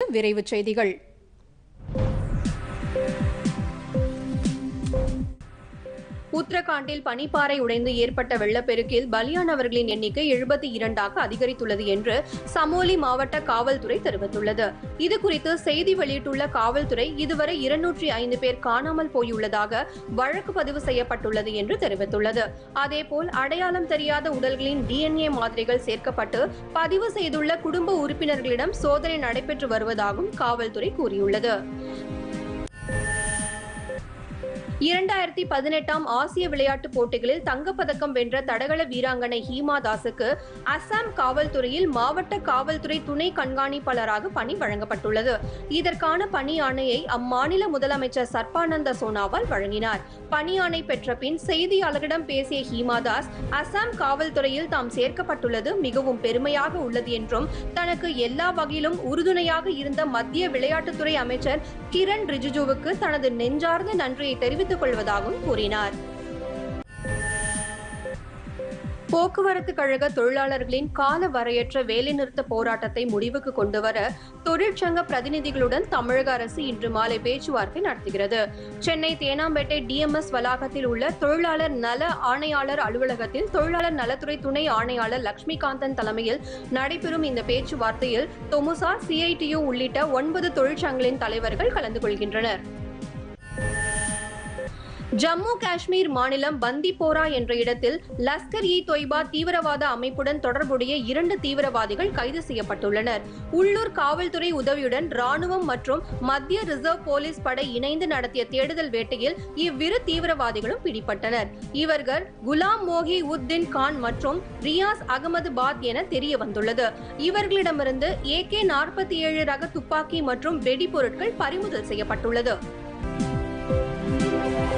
விரைவுச் செய்திகள் உத்தரகாண்டில் பனிப்பாறை உடைந்து ஏற்பட்ட வெள்ளப்பெருக்கில் பலியானவர்களின் எண்ணிக்கை எழுபத்தி இரண்டாக அதிகரித்துள்ளது என்று சமோலி மாவட்ட காவல்துறை தெரிவித்துள்ளது இது குறித்து செய்தி வெளியிட்டுள்ள காவல்துறை இதுவரை இருநூற்றி ஐந்து பேர் காணாமல் போயுள்ளதாக வழக்கு பதிவு செய்யப்பட்டுள்ளது என்று தெரிவித்துள்ளது அதேபோல் அடையாளம் தெரியாத உடல்களின் டிஎன்ஏ மாதிரிகள் சேர்க்கப்பட்டு பதிவு செய்துள்ள குடும்ப உறுப்பினர்களிடம் சோதனை நடைபெற்று வருவதாகவும் காவல்துறை கூறியுள்ளது இரண்டாயிரத்தி பதினெட்டாம் ஆசிய விளையாட்டுப் போட்டிகளில் தங்கப்பதக்கம் வென்ற தடகள வீராங்கனை ஹீமா தாஸுக்கு அசாம் காவல்துறையில் மாவட்ட காவல்துறை துணை கண்காணிப்பாளராக பணி வழங்கப்பட்டுள்ளது இதற்கான பணி ஆணையை அம்மாநில முதலமைச்சர் சர்பானந்த சோனாவால் வழங்கினார் பணி ஆணை பெற்ற பின் செய்தியாளர்களிடம் பேசிய ஹீமா தாஸ் அசாம் காவல்துறையில் தாம் சேர்க்கப்பட்டுள்ளது மிகவும் பெருமையாக உள்ளது என்றும் தனக்கு எல்லா வகையிலும் உறுதுணையாக இருந்த மத்திய விளையாட்டுத்துறை அமைச்சர் கிரண் ரிஜிஜுவுக்கு தனது நெஞ்சார்ந்த நன்றியை தெரிவித்துக் கொள்வதாகவும் கூறினார் போக்குவரத்து கழக தொழிலாளர்களின் கால வரையற்ற வேலைநிறுத்த போராட்டத்தை முடிவுக்கு கொண்டுவர தொழிற்சங்க பிரதிநிதிகளுடன் தமிழக அரசு இன்று மாலை பேச்சுவார்த்தை நடத்துகிறது சென்னை தேனாம்பேட்டை டிஎம்எஸ் வளாகத்தில் உள்ள தொழிலாளர் நல ஆணையாளர் அலுவலகத்தில் தொழிலாளர் நலத்துறை துணை ஆணையாளர் லட்சுமிகாந்தன் தலைமையில் நடைபெறும் இந்த பேச்சுவார்த்தையில் தொமுசா சிஐடியு உள்ளிட்ட ஒன்பது தொழிற்சங்கங்களின் தலைவர்கள் கலந்து கொள்கின்றனர் ஜம்மு காஷ்மீர் மாநிலம் பந்திப்போரா என்ற இடத்தில் லஸ்கர் இ தொய்பா தீவிரவாத அமைப்புடன் தொடர்புடைய இரண்டு தீவிரவாதிகள் கைது செய்யப்பட்டுள்ளனர் உள்ளூர் காவல்துறை உதவியுடன் ராணுவம் மற்றும் மத்திய ரிசர்வ் போலீஸ் படை இணைந்து நடத்திய தேடுதல் வேட்டையில் இவ்விரு தீவிரவாதிகளும் பிடிபட்டனர் இவர்கள் குலாம் மோகி உத்தின் கான் மற்றும் ரியாஸ் அகமது பாத் என தெரிய வந்துள்ளது இவர்களிடமிருந்து ஏகே நாற்பத்தி ஏழு ரக துப்பாக்கி மற்றும் வெடிபொருட்கள் பறிமுதல் செய்யப்பட்டுள்ளது